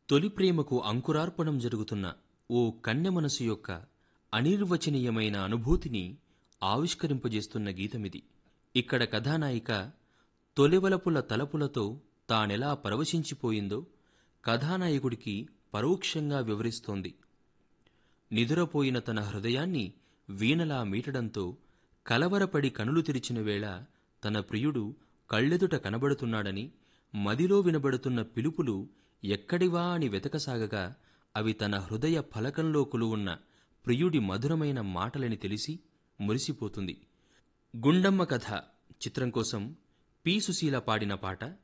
తొలి ప్రేమకు అంకురార్పణం జరుగుతున్న ఓ కన్నె మనసు యొక్క అనిర్వచనీయమైన అనుభూతిని ఆవిష్కరింపజేస్తున్న గీతమిది ఇక్కడ కథానాయిక తొలివలపుల తలపులతో తానెలా పరవశించిపోయిందో కథానాయకుడికి పరోక్షంగా వివరిస్తోంది నిదురపోయిన తన హృదయాన్ని వీణలా మీటడంతో కలవరపడి కనులు తెరిచిన వేళ తన ప్రియుడు కళ్ళెదుట కనబడుతున్నాడని మదిలో వినబడుతున్న పిలుపులు ఎక్కడివా అని వెతకసాగగా అవి తన హృదయ ఫలకంలో కొలువున్న ప్రియుడి మధురమైన మాటలని తెలిసి మురిసిపోతుంది గుండమ్మ కథ చిత్రం కోసం పి సుశీల పాడిన పాట